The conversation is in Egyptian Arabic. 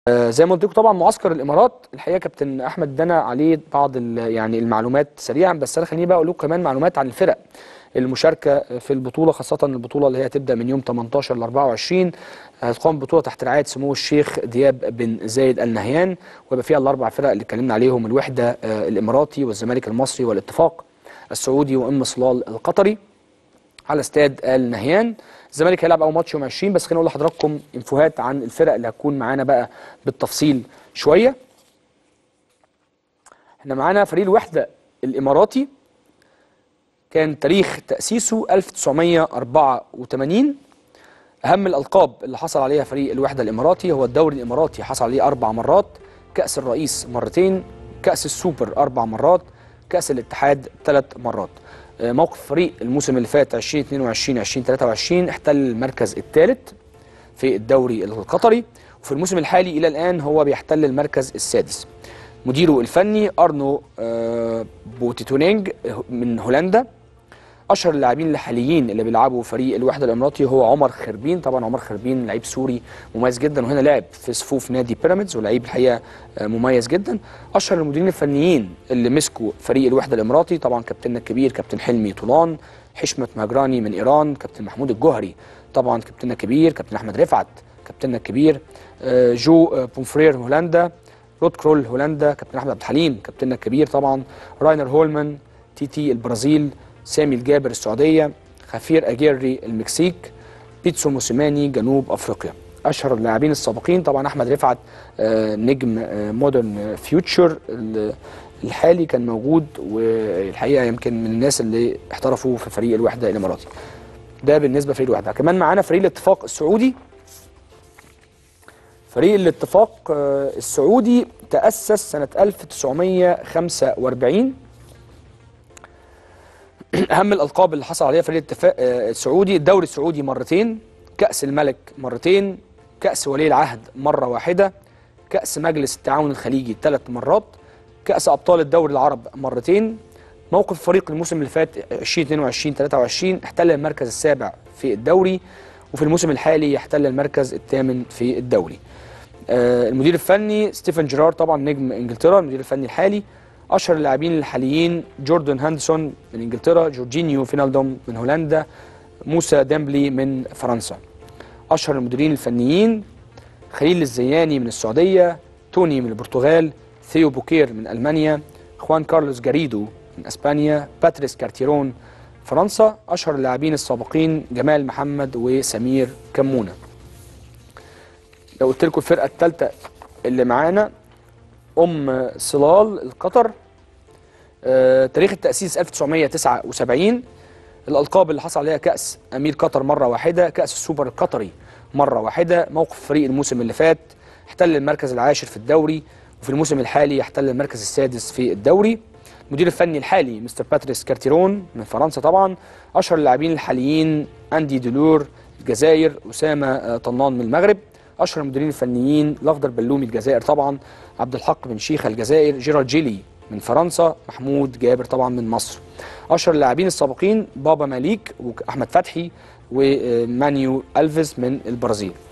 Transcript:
آه، زي ما قلت لكم طبعا معسكر الامارات الحقيقه كابتن احمد دنا عليه بعض ال- يعني المعلومات سريعا بس انا خليني بقى اقول لكم كمان معلومات عن الفرق المشاركه في البطوله خاصه البطوله اللي هي هتبدا من يوم 18 ل 24 هتقام بطوله تحت رعايه سمو الشيخ دياب بن زايد ال نهيان ويبقى فيها الاربع فرق اللي اتكلمنا عليهم الوحده آه، الاماراتي والزمالك المصري والاتفاق السعودي وام صلال القطري على استاد ال نهيان الزمالك هيلعب اول ماتش يوم 20 بس خليني اقول لحضراتكم انفوهات عن الفرق اللي هتكون معانا بقى بالتفصيل شويه احنا معانا فريق الوحده الاماراتي كان تاريخ تاسيسه 1984 اهم الالقاب اللي حصل عليها فريق الوحده الاماراتي هو الدوري الاماراتي حصل عليه اربع مرات كاس الرئيس مرتين كاس السوبر اربع مرات كاس الاتحاد ثلاث مرات آه، موقف فريق الموسم اللي فات 2022 2023 احتل المركز الثالث في الدوري القطري وفي الموسم الحالي الى الان هو بيحتل المركز السادس مديره الفني ارنو آه، بوتيتونينج من هولندا اشهر اللاعبين الحاليين اللي بيلعبوا فريق الوحده الاماراتي هو عمر خربين طبعا عمر خربين لعيب سوري مميز جدا وهنا لعب في صفوف نادي بيراميدز ولعيب الحقيقه آه، مميز جدا اشهر المديرين الفنيين اللي مسكوا فريق الوحده الاماراتي طبعا كابتننا الكبير كابتن حلمي طولان حشمت مهجراني من ايران كابتن محمود الجوهري طبعا كابتننا الكبير كابتن احمد رفعت كابتننا الكبير آه، جو آه، بومفرير هولندا رود كرول هولندا كابتن احمد عبد الحليم كابتننا الكبير طبعا راينر هولمان تي تي البرازيل سامي الجابر السعوديه خفير اجيري المكسيك بيتسو موسيماني جنوب افريقيا اشهر اللاعبين السابقين طبعا احمد رفعت آه، نجم آه، مودرن فيوتشر ال- الحالي كان موجود والحقيقه يمكن من الناس اللي احترفوا في فريق الوحده الاماراتي ده بالنسبه لفريق الوحده كمان معانا فريق الاتفاق السعودي فريق الاتفاق آه، السعودي تأسس سنة 1945 أهم الألقاب اللي حصل عليها فريق الاتفاق آه، السعودي الدوري السعودي مرتين كأس الملك مرتين كأس ولي العهد مرة واحدة كأس مجلس التعاون الخليجي ثلاث مرات كأس أبطال الدوري العرب مرتين موقف فريق الموسم اللي فات 2022 23 احتل المركز السابع في الدوري وفي الموسم الحالي يحتل المركز الثامن في الدوري آه، المدير الفني ستيفن جيرارد طبعا نجم انجلترا المدير الفني الحالي اشهر اللاعبين الحاليين جوردن هاندسون من انجلترا جورجينيو فينالدوم من هولندا موسى ديمبلي من فرنسا اشهر المديرين الفنيين خليل الزياني من السعوديه توني من البرتغال ثيو بوكير من المانيا خوان كارلوس جاريدو من اسبانيا باتريس كارتيرون فرنسا اشهر اللاعبين السابقين جمال محمد وسمير كمونه لو قلت لكم الفرقه الثالثه اللي معانا ام صلال القطر آه، تاريخ التاسيس 1979 الالقاب اللي حصل عليها كاس امير قطر مره واحده كاس السوبر القطري مره واحده موقف فريق الموسم اللي فات احتل المركز العاشر في الدوري وفي الموسم الحالي يحتل المركز السادس في الدوري المدير الفني الحالي مستر باتريس كارتيرون من فرنسا طبعا اشهر اللاعبين الحاليين اندي دولور الجزائر اسامه آه، طنان من المغرب اشهر المديرين الفنيين الاخضر بلومي الجزائر طبعا عبد الحق بن شيخه الجزائر جيرارد جيلي من فرنسا محمود جابر طبعا من مصر اشهر اللاعبين السابقين بابا ماليك واحمد فتحي ومانيو الفيز من البرازيل